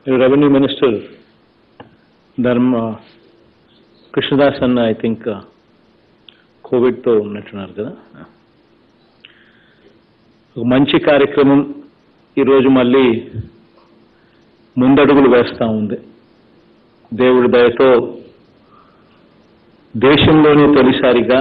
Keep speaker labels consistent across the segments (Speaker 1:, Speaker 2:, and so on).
Speaker 1: revenue minister ధర్మ కృష్ణదాస్ అన్న I think కోవిడ్తో ఉన్నట్టున్నారు కదా ఒక మంచి కార్యక్రమం ఈరోజు మళ్ళీ ముందడుగులు వేస్తూ ఉంది దేవుడి దయతో దేశంలోనే తొలిసారిగా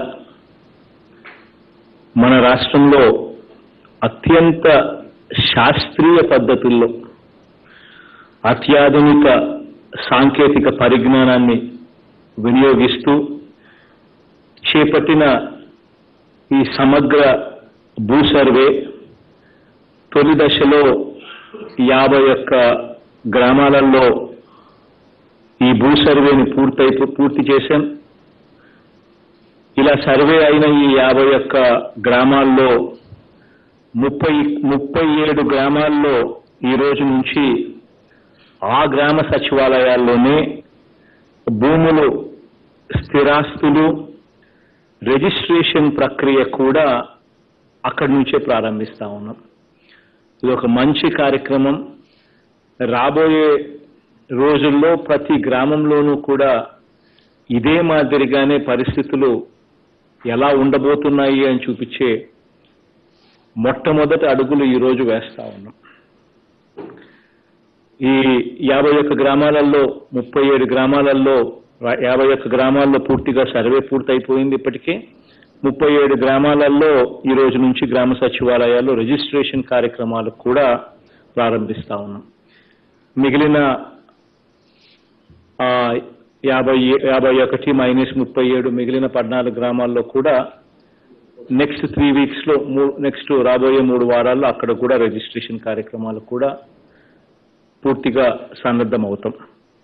Speaker 1: మన రాష్ట్రంలో అత్యంత శాస్త్రీయ పద్ధతుల్లో అత్యాధునిక సాంకేతిక పరిజ్ఞానాన్ని వినియోగిస్తూ చేపట్టిన ఈ సమగ్ర భూ సర్వే తొలి దశలో యాభై ఒక్క గ్రామాలలో ఈ భూ సర్వేని పూర్తయి పూర్తి చేశాం ఇలా సర్వే అయిన ఈ యాభై ఒక్క గ్రామాల్లో ముప్పై ముప్పై ఏడు గ్రామాల్లో ఈ రోజు నుంచి ఆ గ్రామ సచివాలయాల్లోనే భూములు స్థిరాస్తులు రిజిస్ట్రేషన్ ప్రక్రియ కూడా అక్కడి నుంచే ప్రారంభిస్తా ఉన్నాం ఇది ఒక మంచి కార్యక్రమం రాబోయే రోజుల్లో ప్రతి గ్రామంలోనూ కూడా ఇదే మాదిరిగానే పరిస్థితులు ఎలా ఉండబోతున్నాయి అని చూపించే మొట్టమొదటి అడుగులు ఈరోజు వేస్తా ఉన్నాం ఈ యాభై ఒక్క గ్రామాలలో ముప్పై ఏడు గ్రామాలలో యాభై ఒక్క గ్రామాల్లో పూర్తిగా సర్వే పూర్తయిపోయింది ఇప్పటికే ముప్పై ఏడు గ్రామాలలో ఈ రోజు నుంచి గ్రామ సచివాలయాల్లో రిజిస్ట్రేషన్ కార్యక్రమాలు కూడా ప్రారంభిస్తా ఉన్నాం మిగిలిన ఆ, యాభై యాభై ఒకటి మైనస్ ముప్పై ఏడు మిగిలిన పద్నాలుగు గ్రామాల్లో కూడా నెక్స్ట్ త్రీ వీక్స్ లో నెక్స్ట్ రాబోయే మూడు వారాల్లో అక్కడ కూడా రిజిస్ట్రేషన్ కార్యక్రమాలు కూడా పూర్తిగా సన్నద్ధం అవుతాం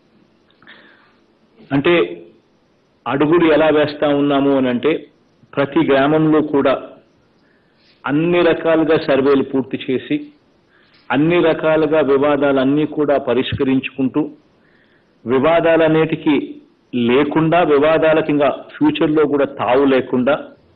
Speaker 1: అంటే అడుగులు ఎలా వేస్తా ఉన్నాము అని అంటే ప్రతి గ్రామంలో కూడా అన్ని రకాలుగా సర్వేలు పూర్తి చేసి అన్ని రకాలుగా వివాదాలన్నీ కూడా పరిష్కరించుకుంటూ వివాదాలన్నిటికీ లేకుండా వివాదాలకి ఇంకా ఫ్యూచర్లో కూడా తావు లేకుండా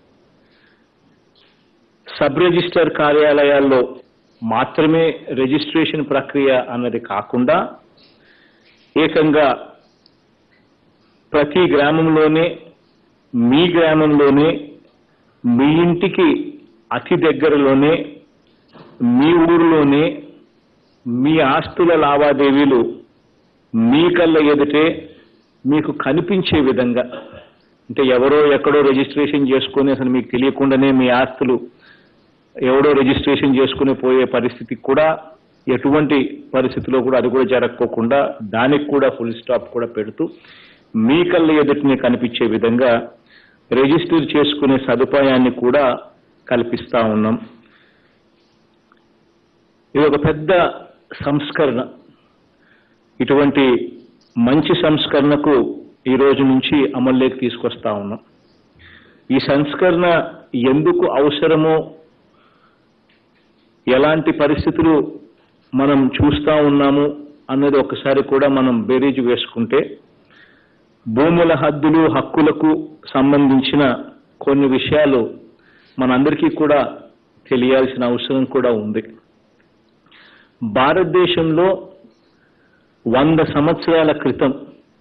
Speaker 1: సబ్ రిజిస్టర్ కార్యాలయాల్లో మాత్రమే రిజిస్ట్రేషన్ ప్రక్రియ అన్నది కాకుండా ఏకంగా ప్రతి గ్రామంలోనే మీ గ్రామంలోనే మీ ఇంటికి అతి దగ్గరలోనే మీ ఊరిలోనే మీ ఆస్తుల లావాదేవీలు మీ కళ్ళ ఎదుటే మీకు కనిపించే విధంగా అంటే ఎవరో ఎక్కడో రిజిస్ట్రేషన్ చేసుకొని అసలు మీకు తెలియకుండానే మీ ఆస్తులు ఎవడో రిజిస్ట్రేషన్ చేసుకుని పోయే పరిస్థితి కూడా ఎటువంటి పరిస్థితిలో కూడా అది కూడా జరగకోకుండా దానికి కూడా ఫుల్ స్టాప్ కూడా పెడుతూ మీ కళ్ళ ఎదుటిని కనిపించే విధంగా రిజిస్టర్ చేసుకునే సదుపాయాన్ని కూడా కల్పిస్తా ఉన్నాం ఇది ఒక పెద్ద సంస్కరణ ఇటువంటి మంచి సంస్కరణకు ఈ రోజు నుంచి అమల్లోకి తీసుకొస్తా ఉన్నాం ఈ సంస్కరణ ఎందుకు అవసరమో ఎలాంటి పరిస్థితులు మనం చూస్తా ఉన్నాము అన్నది ఒకసారి కూడా మనం బేరీజు వేసుకుంటే భూముల హద్దులు హక్కులకు సంబంధించిన కొన్ని విషయాలు మనందరికీ కూడా తెలియాల్సిన అవసరం కూడా ఉంది భారతదేశంలో వంద సంవత్సరాల క్రితం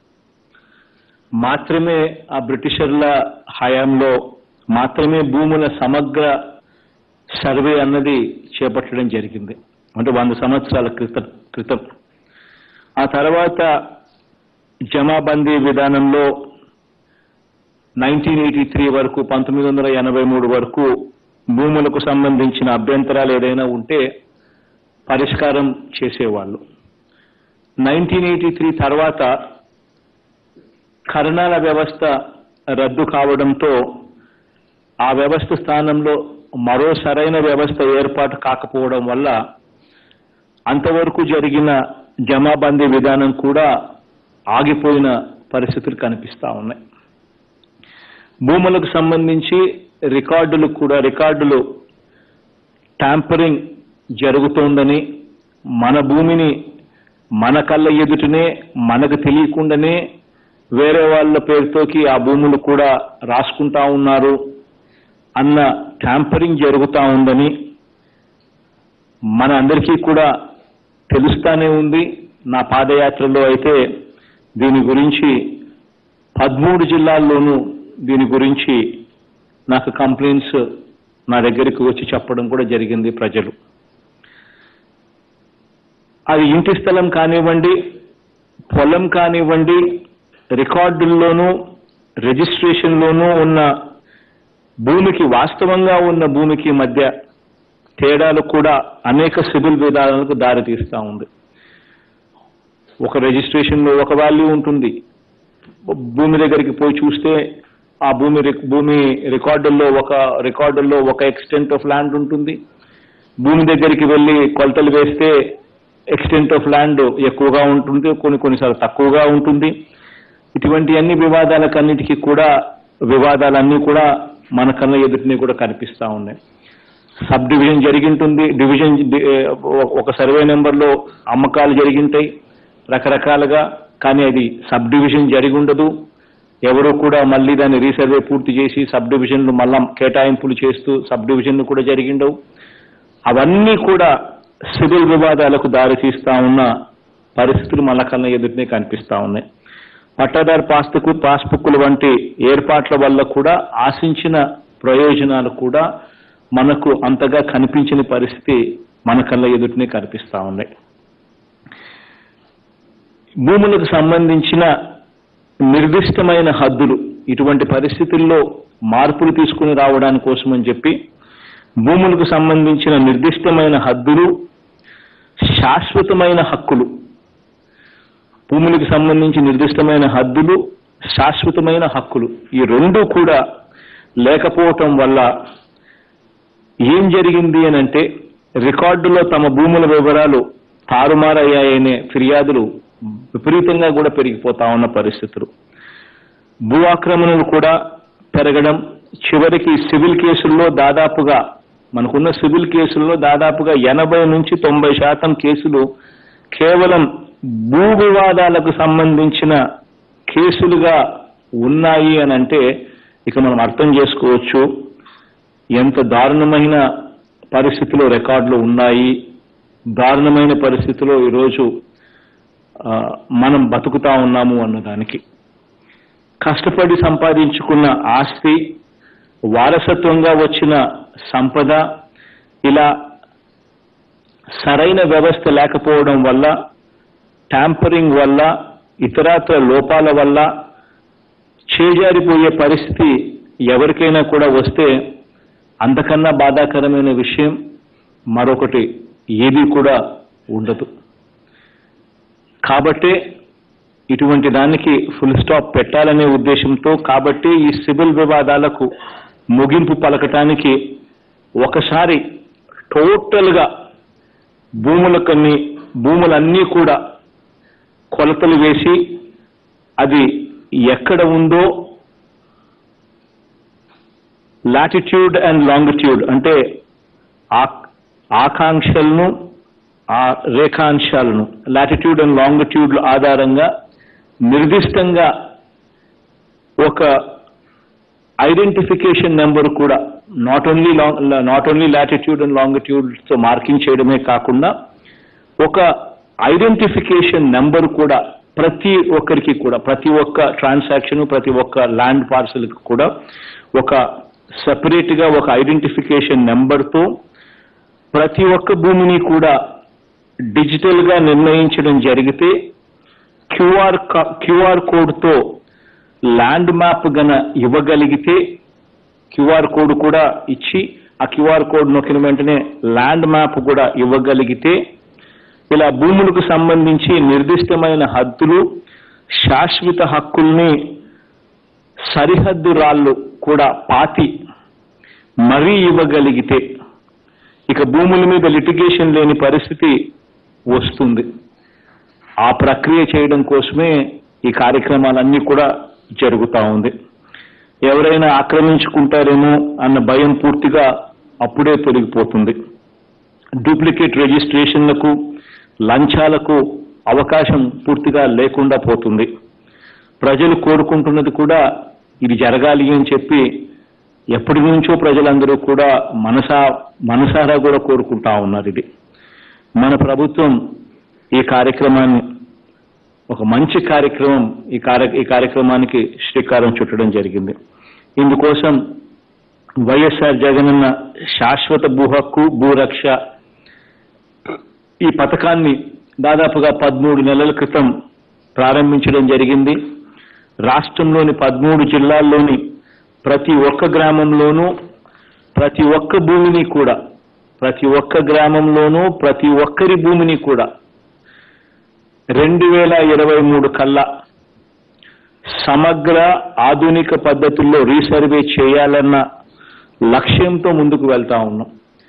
Speaker 1: మాత్రమే ఆ బ్రిటిషర్ల హయాంలో మాత్రమే భూముల సమగ్ర సర్వే అన్నది చేపట్టడం జరిగింది అంటే వంద సంవత్సరాల క్రితం క్రితం ఆ తర్వాత జమాబందీ విధానంలో నైన్టీన్ ఎయిటీ త్రీ వరకు పంతొమ్మిది వందల ఎనభై మూడు వరకు భూములకు సంబంధించిన అభ్యంతరాలు ఏదైనా ఉంటే పరిష్కారం చేసేవాళ్ళు నైన్టీన్ ఎయిటీ త్రీ తర్వాత కరణాల వ్యవస్థ రద్దు కావడంతో ఆ వ్యవస్థ స్థానంలో మరో సరైన వ్యవస్థ ఏర్పాటు కాకపోవడం వల్ల అంతవరకు జరిగిన జమాబందీ విధానం కూడా ఆగిపోయిన పరిస్థితులు కనిపిస్తా ఉన్నాయి భూములకు సంబంధించి రికార్డులు కూడా రికార్డులు ట్యాంపరింగ్ జరుగుతోందని మన భూమిని మన కళ్ళ ఎదుటనే మనకు తెలియకుండానే వేరే వాళ్ళ పేరుతోకి ఆ భూములు కూడా రాసుకుంటా ఉన్నారు అన్న ట్యాంపరింగ్ జరుగుతూ ఉందని మన అందరికీ కూడా తెలుస్తానే ఉంది నా పాదయాత్రలో అయితే దీని గురించి పదమూడు జిల్లాల్లోనూ దీని గురించి నాకు కంప్లైంట్స్ నా దగ్గరికి వచ్చి చెప్పడం కూడా జరిగింది ప్రజలు అది ఇంటి స్థలం కానివ్వండి పొలం కానివ్వండి రికార్డుల్లోనూ రిజిస్ట్రేషన్లోనూ ఉన్న భూమికి వాస్తవంగా ఉన్న భూమికి మధ్య తేడాలు కూడా అనేక సివిల్ విధానాలకు దారితీస్తూ ఉంది ఒక రిజిస్ట్రేషన్లో ఒక వాల్యూ ఉంటుంది భూమి దగ్గరికి పోయి చూస్తే ఆ భూమి రిక్- భూమి రికార్డుల్లో ఒక రికార్డుల్లో ఒక ఎక్స్టెంట్ ఆఫ్ ల్యాండ్ ఉంటుంది భూమి దగ్గరికి వెళ్ళి కొలతలు వేస్తే ఎక్స్టెంట్ ఆఫ్ ల్యాండ్ ఎక్కువగా ఉంటుంది కొన్ని కొన్నిసార్లు తక్కువగా ఉంటుంది ఇటువంటి అన్ని వివాదాలకన్నిటికీ కూడా వివాదాలన్నీ కూడా మన కళ్ళ ఎదుటిని కూడా కనిపిస్తా ఉన్నాయి సబ్ డివిజన్ జరిగింటుంది డివిజన్ డి- ఒక సర్వే నెంబర్లో అమ్మకాలు జరిగింటాయి రకరకాలుగా కానీ అది సబ్ డివిజన్ జరిగి ఉండదు ఎవరు కూడా మళ్ళీ దాన్ని రీసర్వే పూర్తి చేసి సబ్ డివిజన్లు మళ్ళా కేటాయింపులు చేస్తూ సబ్ డివిజన్లు కూడా జరిగిండవు అవన్నీ కూడా సివిల్ వివాదాలకు దారితీస్తా ఉన్న పరిస్థితులు మన కళ్ళ ఎదుటినే కనిపిస్తా ఉన్నాయి పట్టాదారు పాస్బుక్ పాస్బుక్ల వంటి ఏర్పాట్ల వల్ల కూడా ఆశించిన ప్రయోజనాలు కూడా మనకు అంతగా కనిపించని పరిస్థితి మన కళ్ళ ఎదుటినే కనిపిస్తా ఉన్నాయి భూములకు సంబంధించిన నిర్దిష్టమైన హద్దులు ఇటువంటి పరిస్థితుల్లో మార్పులు తీసుకుని రావడానికి కోసమని చెప్పి భూములకు సంబంధించిన నిర్దిష్టమైన హద్దులు శాశ్వతమైన హక్కులు భూములకు సంబంధించి నిర్దిష్టమైన హద్దులు శాశ్వతమైన హక్కులు ఈ రెండు కూడా లేకపోవటం వల్ల ఏం జరిగింది అని అంటే రికార్డులో తమ భూముల వివరాలు తారుమారయ్యాయనే ఫిర్యాదులు విపరీతంగా కూడా పెరిగిపోతా ఉన్న పరిస్థితులు భూ ఆక్రమణలు కూడా పెరగడం చివరికి సివిల్ కేసుల్లో దాదాపుగా మనకున్న సివిల్ కేసుల్లో దాదాపుగా ఎనభై నుంచి తొంభై శాతం కేసులు కేవలం భూ వివాదాలకు సంబంధించిన కేసులుగా ఉన్నాయి అని అంటే ఇక మనం అర్థం చేసుకోవచ్చు ఎంత దారుణమైన పరిస్థితిలో రికార్డులు ఉన్నాయి దారుణమైన పరిస్థితిలో ఈరోజు ఆ, మనం బతుకుతా ఉన్నాము అన్నదానికి కష్టపడి సంపాదించుకున్న ఆస్తి వారసత్వంగా వచ్చిన సంపద ఇలా సరైన వ్యవస్థ లేకపోవడం వల్ల ట్యాంపరింగ్ వల్ల ఇతరత్ర లోపాల వల్ల చేజారిపోయే పరిస్థితి ఎవరికైనా కూడా వస్తే అంతకన్నా బాధాకరమైన విషయం మరొకటి ఏది కూడా ఉండదు కాబట్టే ఇటువంటి దానికి ఫుల్ స్టాప్ పెట్టాలనే ఉద్దేశంతో కాబట్టి ఈ సివిల్ వివాదాలకు ముగింపు పలకటానికి ఒకసారి టోటల్గా భూములకన్ని భూములన్నీ కూడా కొలతలు వేసి అది ఎక్కడ ఉందో లాటిట్యూడ్ అండ్ లాంగిట్యూడ్ అంటే ఆ- ఆకాంక్షలను ఆ రేఖాంశాలను లాటిట్యూడ్ అండ్ లాంగిట్యూడ్ ఆధారంగా నిర్దిష్టంగా ఒక ఐడెంటిఫికేషన్ నెంబర్ కూడా not only long not only latitude and లాంగిట్యూడ్తో మార్కింగ్ చేయడమే కాకుండా ఒక ఐడెంటిఫికేషన్ నెంబర్ కూడా ప్రతి ఒక్కరికి కూడా ప్రతి ఒక్క ట్రాన్సాక్షన్ ప్రతి ఒక్క ల్యాండ్ పార్సల్కి కూడా ఒక సెపరేట్గా ఒక ఐడెంటిఫికేషన్ నెంబర్తో ప్రతి ఒక్క భూమిని కూడా డిజిటల్గా నిర్ణయించడం జరిగితే క్యూఆర్ క్యూఆర్ కోడ్తో ల్యాండ్ మ్యాప్ గన ఇవ్వగలిగితే క్యూఆర్ కోడ్ కూడా ఇచ్చి ఆ క్యూఆర్ కోడ్ నొక్కిన వెంటనే ల్యాండ్ మ్యాప్ కూడా ఇవ్వగలిగితే ఇలా భూములకు సంబంధించి నిర్దిష్టమైన హద్దులు శాశ్వత హక్కుల్ని సరిహద్దు రాళ్ళు కూడా పాతి మరీ ఇవ్వగలిగితే ఇక భూముల మీద లిటిగేషన్ లేని పరిస్థితి వస్తుంది ఆ ప్రక్రియ చేయడం కోసమే ఈ కార్యక్రమాలన్నీ కూడా జరుగుతూ ఉంది ఎవరైనా ఆక్రమించుకుంటారేమో అన్న భయం పూర్తిగా అప్పుడే తొలగిపోతుంది డూప్లికేట్ రిజిస్ట్రేషన్లకు లంచాలకు అవకాశం పూర్తిగా లేకుండా పోతుంది ప్రజలు కోరుకుంటున్నది కూడా ఇది జరగాలి అని చెప్పి ఎప్పటి నుంచో ప్రజలందరూ కూడా మనసా మనసారా కూడా కోరుకుంటా ఉన్నారు ఇది మన ప్రభుత్వం ఈ కార్యక్రమాన్ని ఒక మంచి కార్యక్రమం ఈ కార్య ఈ కార్యక్రమానికి శ్రీకారం చుట్టడం జరిగింది ఇందుకోసం వైఎస్ఆర్ జగనన్న శాశ్వత భూ హక్కు భూరక్ష ఈ పథకాన్ని దాదాపుగా పదమూడు నెలల క్రితం ప్రారంభించడం జరిగింది రాష్ట్రంలోని పదమూడు జిల్లాల్లోని ప్రతి ఒక్క గ్రామంలోనూ ప్రతి ఒక్క భూమిని కూడా ప్రతి ఒక్క గ్రామంలోనూ ప్రతి ఒక్కరి భూమిని కూడా రెండు వేల ఇరవై మూడు కల్లా సమగ్ర ఆధునిక పద్ధతుల్లో రీసర్వే చేయాలన్న లక్ష్యంతో ముందుకు వెళ్తా ఉన్నాం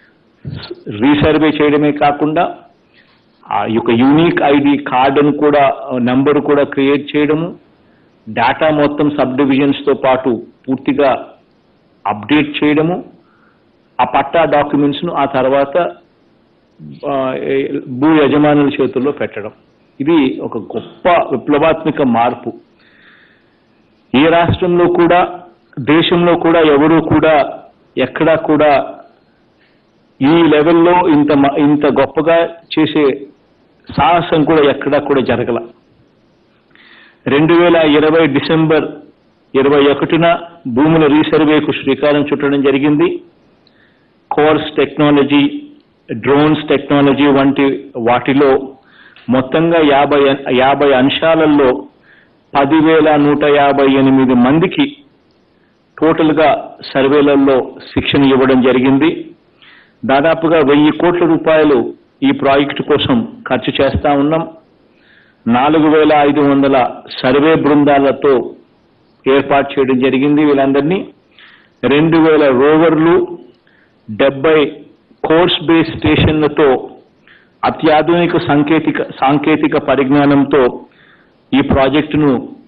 Speaker 1: రీసర్వే చేయడమే కాకుండా ఆ యొక్క యూనిక్ ఐడి కార్డును కూడా నెంబర్ కూడా క్రియేట్ చేయడము డేటా మొత్తం సబ్ డివిజన్స్తో పాటు పూర్తిగా అప్డేట్ చేయడము ఆ పట్టా డాక్యుమెంట్స్ను ఆ తర్వాత ఆ, ఏ- భూ యజమానుల చేతుల్లో పెట్టడం ఇది ఒక గొప్ప విప్లవాత్మక మార్పు ఏ రాష్ట్రంలో కూడా దేశంలో కూడా ఎవరూ కూడా ఎక్కడా కూడా ఈ లెవెల్లో ఇంత మ- ఇంత గొప్పగా చేసే సాహసం కూడా ఎక్కడా కూడా జరగల రెండు వేల ఇరవై డిసెంబర్ ఇరవై ఒకటిన భూముల రీసర్వేకు శ్రీకారం చుట్టడం జరిగింది కోర్స్ టెక్నాలజీ డ్రోన్స్ టెక్నాలజీ వంటి వాటిలో మొత్తంగా యాభై యాభై అంశాలలో పదివేల నూట యాభై ఎనిమిది మందికి టోటల్గా సర్వేలలో శిక్షణ ఇవ్వడం జరిగింది దాదాపుగా వెయ్యి కోట్ల రూపాయలు ఈ ప్రాజెక్టు కోసం ఖర్చు చేస్తా ఉన్నాం నాలుగు వేల ఐదు వందల సర్వే బృందాలతో ఏర్పాటు చేయడం జరిగింది వీళ్ళందరినీ రెండు వేల రోవర్లు డెబ్బై కోర్స్ బేస్ స్టేషన్లతో అత్యాధునిక సాంకేతిక సాంకేతిక పరిజ్ఞానంతో ఈ ప్రాజెక్టును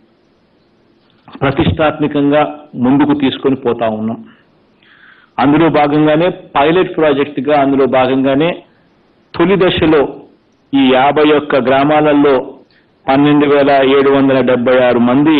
Speaker 1: ప్రతిష్టాత్మకంగా ముందుకు తీసుకొని పోతా ఉన్నాం అందులో భాగంగానే పైలట్ ప్రాజెక్టుగా అందులో భాగంగానే తొలి దశలో ఈ యాభై ఒక్క గ్రామాలలో పన్నెండు వేల ఏడు వందల డెబ్బై ఆరు మంది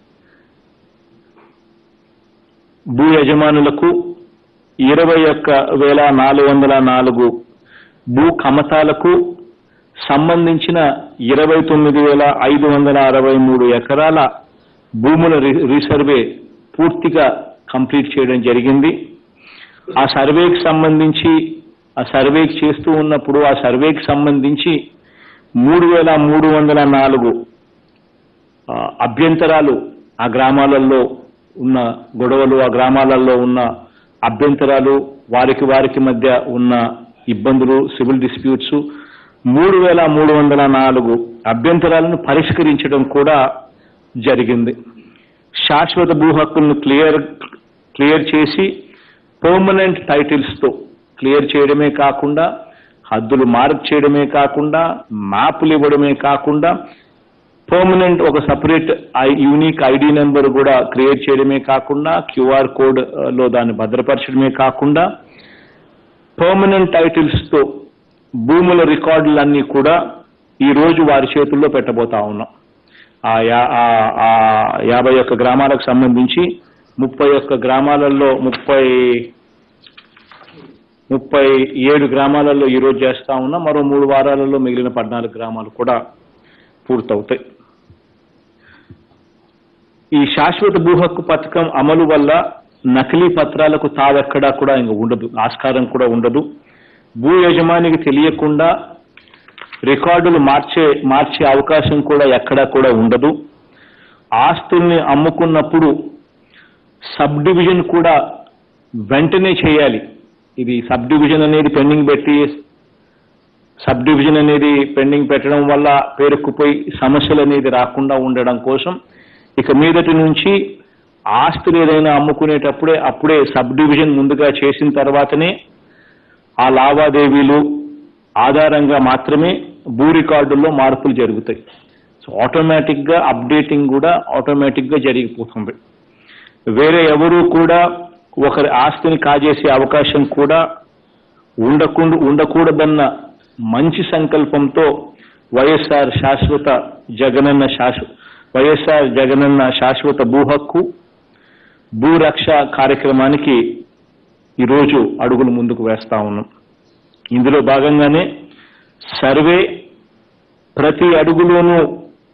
Speaker 1: భూ యజమానులకు ఇరవై ఒక్క వేల నాలుగు వందల నాలుగు భూ కమతాలకు సంబంధించిన ఇరవై తొమ్మిది వేల ఐదు వందల అరవై మూడు ఎకరాల భూముల రి- రీసర్వే పూర్తిగా కంప్లీట్ చేయడం జరిగింది ఆ సర్వేకి సంబంధించి ఆ సర్వేకి చేస్తూ ఉన్నప్పుడు ఆ సర్వేకి సంబంధించి మూడు వేల మూడు వందల నాలుగు ఆ, అభ్యంతరాలు ఆ గ్రామాలలో ఉన్న గొడవలు ఆ గ్రామాలలో ఉన్న అభ్యంతరాలు వారికి వారికి మధ్య ఉన్న ఇబ్బందులు సివిల్ డిస్ప్యూట్స్ మూడు వేల మూడు వందల నాలుగు అభ్యంతరాలను పరిష్కరించడం కూడా జరిగింది శాశ్వత భూ హక్కులను క్లియర్ క్లియర్ చేసి పర్మనెంట్ టైటిల్స్తో క్లియర్ చేయడమే కాకుండా హద్దులు మార్క్ చేయడమే కాకుండా మ్యాప్లు ఇవ్వడమే కాకుండా పర్మనెంట్ ఒక సపరేట్ యూనిక్ ఐడి నెంబర్ కూడా క్రియేట్ చేయడమే కాకుండా క్యూఆర్ కోడ్ ఆ, లో దాన్ని భద్రపరచడమే కాకుండా పర్మనెంట్ టైటిల్స్తో భూముల రికార్డులన్నీ కూడా ఈ రోజు వారి చేతుల్లో పెట్టబోతా ఉన్నాం ఆ యా- ఆ- ఆ యాభై ఒక్క గ్రామాలకు సంబంధించి ముప్పై ఒక్క గ్రామాలలో ముప్పై ముప్పై ఏడు గ్రామాలలో ఈ రోజు చేస్తా ఉన్నాం మరో మూడు వారాలలో మిగిలిన పద్నాలుగు గ్రామాలు కూడా పూర్తవుతాయి ఈ శాశ్వత భూ హక్కు పథకం అమలు వల్ల నకిలీ పత్రాలకు తావెక్కడా కూడా ఇంక ఉండదు ఆస్కారం కూడా ఉండదు భూ యజమానికి తెలియకుండా రికార్డులు మార్చే మార్చే అవకాశం కూడా ఎక్కడా కూడా ఉండదు ఆస్తుల్ని అమ్ముకున్నప్పుడు సబ్ డివిజన్ కూడా వెంటనే చేయాలి ఇది సబ్ డివిజన్ అనేది పెండింగ్ పెట్టి సబ్ డివిజన్ అనేది పెండింగ్ పెట్టడం వల్ల పేరుకుపోయి సమస్యలు అనేది రాకుండా ఉండడం కోసం ఇక మీదటి నుంచి ఆస్తులు ఏదైనా అమ్ముకునేటప్పుడే అప్పుడే సబ్ డివిజన్ ముందుగా చేసిన తర్వాతనే ఆ లావాదేవీలు ఆధారంగా మాత్రమే భూ రికార్డుల్లో మార్పులు జరుగుతాయి సో ఆటోమేటిక్గా అప్డేటింగ్ కూడా ఆటోమేటిక్గా జరిగిపోతుంది వేరే ఎవరు కూడా ఒకరి ఆస్తిని కాజేసే అవకాశం కూడా ఉండకుండా ఉండకూడదన్న మంచి సంకల్పంతో వైఎస్ఆర్ శాశ్వత జగనన్న శాశ్వ వైఎస్ఆర్ జగనన్న శాశ్వత భూ హక్కు భూరక్ష కార్యక్రమానికి ఈరోజు అడుగులు ముందుకు వేస్తా ఉన్నాం ఇందులో భాగంగానే సర్వే ప్రతి అడుగులోనూ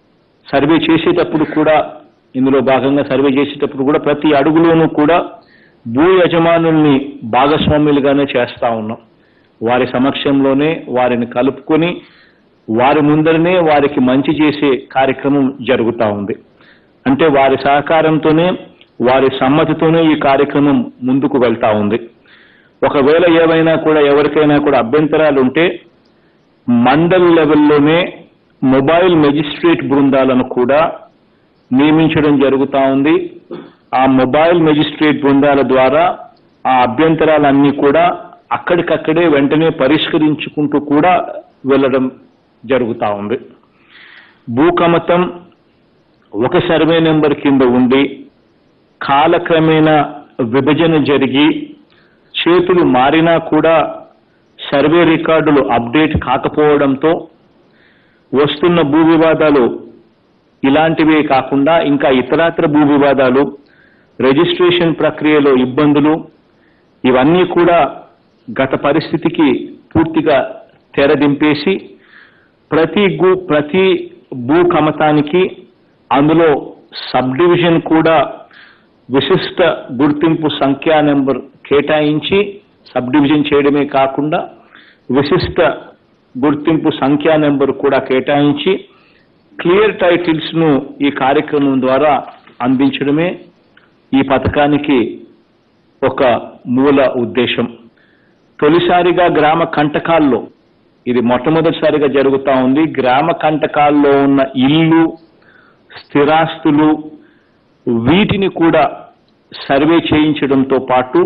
Speaker 1: సర్వే చేసేటప్పుడు కూడా ఇందులో భాగంగా సర్వే చేసేటప్పుడు కూడా ప్రతి అడుగులోనూ కూడా భూ యజమానుల్ని భాగస్వాములుగానే చేస్తా ఉన్నాం వారి సమక్షంలోనే వారిని కలుపుకొని వారి ముందరనే వారికి మంచి చేసే కార్యక్రమం జరుగుతూ ఉంది అంటే వారి సహకారంతోనే వారి సమ్మతితోనే ఈ కార్యక్రమం ముందుకు వెళ్తా ఉంది ఒకవేళ ఏవైనా కూడా ఎవరికైనా కూడా అభ్యంతరాలు ఉంటే మండల్ లెవెల్లోనే మొబైల్ మెజిస్ట్రేట్ బృందాలను కూడా నియమించడం జరుగుతూ ఉంది ఆ మొబైల్ మెజిస్ట్రేట్ బృందాల ద్వారా ఆ అభ్యంతరాలన్నీ కూడా అక్కడికక్కడే వెంటనే పరిష్కరించుకుంటూ కూడా వెళ్ళడం జరుగుతూ ఉంది భూకమతం ఒక సర్వే నెంబర్ కింద ఉండి కాలక్రమేణా విభజన జరిగి చేతులు మారినా కూడా సర్వే రికార్డులు అప్డేట్ కాకపోవడంతో వస్తున్న భూ వివాదాలు ఇలాంటివే కాకుండా ఇంకా ఇతరాత్ర భూ వివాదాలు రిజిస్ట్రేషన్ ప్రక్రియలో ఇబ్బందులు ఇవన్నీ కూడా గత పరిస్థితికి పూర్తిగా తెరదింపేసి ప్రతి గు ప్రతి భూ కమతానికి అందులో సబ్ డివిజన్ కూడా విశిష్ట గుర్తింపు సంఖ్యా నెంబర్ కేటాయించి సబ్ డివిజన్ చేయడమే కాకుండా విశిష్ట గుర్తింపు సంఖ్యా నెంబర్ కూడా కేటాయించి క్లియర్ టైటిల్స్ ను ఈ కార్యక్రమం ద్వారా అందించడమే ఈ పథకానికి ఒక మూల ఉద్దేశం తొలిసారిగా గ్రామ కంటకాల్లో ఇది మొట్టమొదటిసారిగా జరుగుతా ఉంది గ్రామ కంటకాల్లో ఉన్న ఇల్లు స్థిరాస్తులు వీటిని కూడా సర్వే చేయించడంతో పాటు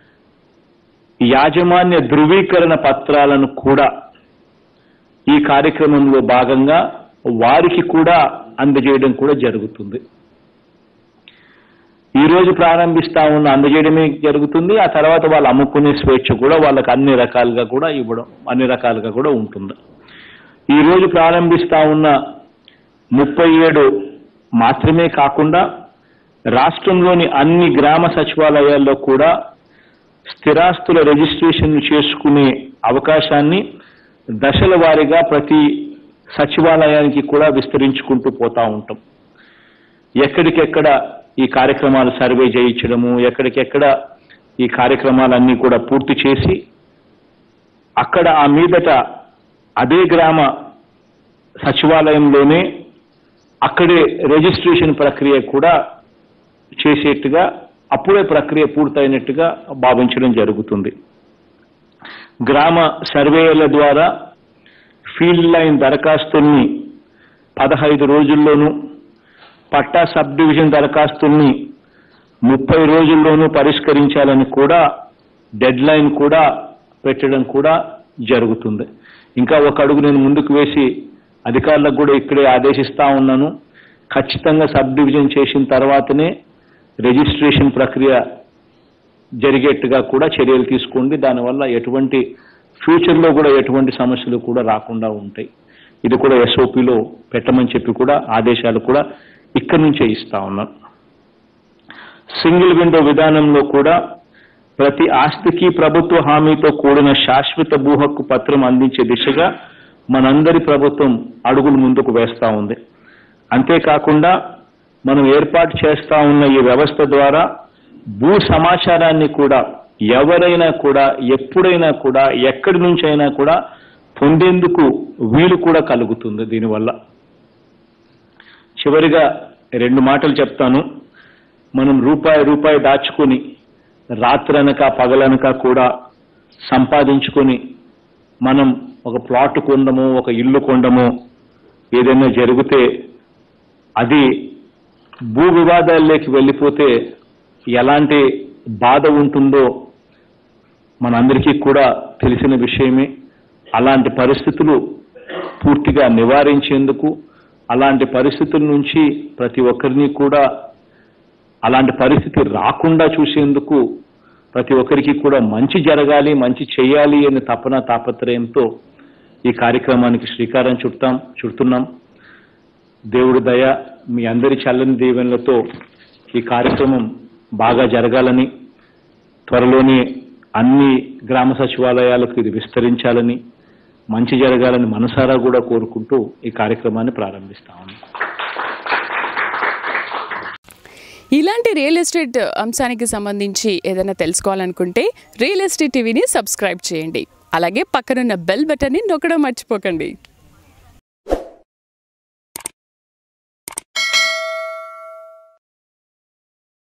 Speaker 1: యాజమాన్య ధృవీకరణ పత్రాలను కూడా ఈ కార్యక్రమంలో భాగంగా వారికి కూడా అందజేయడం కూడా జరుగుతుంది ఈ రోజు ప్రారంభిస్తా ఉన్న అందజేయడమే జరుగుతుంది ఆ తర్వాత వాళ్ళు అమ్ముకునే స్వేచ్ఛ కూడా వాళ్ళకి అన్ని రకాలుగా కూడా ఇవ్వడం అన్ని రకాలుగా కూడా ఉంటుంది ఈ రోజు ప్రారంభిస్తా ఉన్న ముప్పై ఏడు మాత్రమే కాకుండా రాష్ట్రంలోని అన్ని గ్రామ సచివాలయాల్లో కూడా స్థిరాస్తుల రిజిస్ట్రేషన్ చేసుకునే అవకాశాన్ని దశల వారీగా ప్రతి సచివాలయానికి కూడా విస్తరించుకుంటూ పోతా ఉంటాం ఎక్కడికెక్కడ ఈ కార్యక్రమాలు సర్వే చేయించడము ఎక్కడికెక్కడ ఈ కార్యక్రమాలన్నీ కూడా పూర్తి చేసి అక్కడ ఆ మీదట అదే గ్రామ సచివాలయంలోనే అక్కడే రిజిస్ట్రేషన్ ప్రక్రియ కూడా చేసేట్టుగా అప్పుడే ప్రక్రియ పూర్తయినట్టుగా భావించడం జరుగుతుంది గ్రామ సర్వేల ద్వారా ఫీల్డ్ లైన్ దరఖాస్తుల్ని పదహైదు రోజుల్లోనూ పట్టా సబ్ డివిజన్ దరఖాస్తుల్ని ముప్పై రోజుల్లోనూ పరిష్కరించాలని కూడా డెడ్ లైన్ కూడా పెట్టడం కూడా జరుగుతుంది ఇంకా ఒక అడుగు నేను ముందుకు వేసి అధికారులకు కూడా ఇక్కడే ఆదేశిస్తా ఉన్నాను ఖచ్చితంగా సబ్ డివిజన్ చేసిన తర్వాతనే రిజిస్ట్రేషన్ ప్రక్రియ జరిగేట్టుగా కూడా చర్యలు తీసుకోండి దానివల్ల ఎటువంటి ఫ్యూచర్లో కూడా ఎటువంటి సమస్యలు కూడా రాకుండా ఉంటాయి ఇది కూడా ఎస్ఓపిలో పెట్టమని చెప్పి కూడా ఆదేశాలు కూడా ఇక్కడి నుంచే ఇస్తా ఉన్నాం సింగిల్ విండో విధానంలో కూడా ప్రతి ఆస్తికి ప్రభుత్వ హామీతో కూడిన శాశ్వత భూ హక్కు పత్రం అందించే దిశగా మనందరి ప్రభుత్వం అడుగులు ముందుకు వేస్తా ఉంది అంతేకాకుండా మనం ఏర్పాటు చేస్తా ఉన్న ఈ వ్యవస్థ ద్వారా భూ సమాచారాన్ని కూడా ఎవరైనా కూడా ఎప్పుడైనా కూడా ఎక్కడి నుంచైనా కూడా పొందేందుకు వీలు కూడా కలుగుతుంది దీనివల్ల చివరిగా రెండు మాటలు చెప్తాను మనం రూపాయి రూపాయి దాచుకొని రాత్రనక పగలనక కూడా సంపాదించుకొని మనం ఒక ప్లాట్ కొండము ఒక ఇల్లు కొండము ఏదైనా జరిగితే అది భూ వివాదాల్లోకి వెళ్ళిపోతే ఎలాంటి బాధ ఉంటుందో మనందరికీ కూడా తెలిసిన విషయమే అలాంటి పరిస్థితులు పూర్తిగా నివారించేందుకు అలాంటి పరిస్థితుల నుంచి ప్రతి ఒక్కరిని కూడా అలాంటి పరిస్థితి రాకుండా చూసేందుకు ప్రతి ఒక్కరికి కూడా మంచి జరగాలి మంచి చేయాలి అనే తపన తాపత్రయంతో ఈ కార్యక్రమానికి శ్రీకారం చుడతాం చుడుతున్నాం దేవుడి దయ మీ అందరి చల్లని దీవెనలతో ఈ కార్యక్రమం బాగా జరగాలని త్వరలోనే అన్ని గ్రామ సచివాలయాలకు ఇది విస్తరించాలని మంచి జరగాలని మనసారా కూడా కోరుకుంటూ ఈ కార్యక్రమాన్ని ప్రారంభిస్తాము
Speaker 2: ఇలాంటి రియల్ ఎస్టేట్ అంశానికి సంబంధించి ఏదైనా తెలుసుకోవాలనుకుంటే రియల్ ఎస్టేట్ టీవీని సబ్స్క్రైబ్ చేయండి అలాగే పక్కనున్న బెల్ బటన్ని నొక్కడం మర్చిపోకండి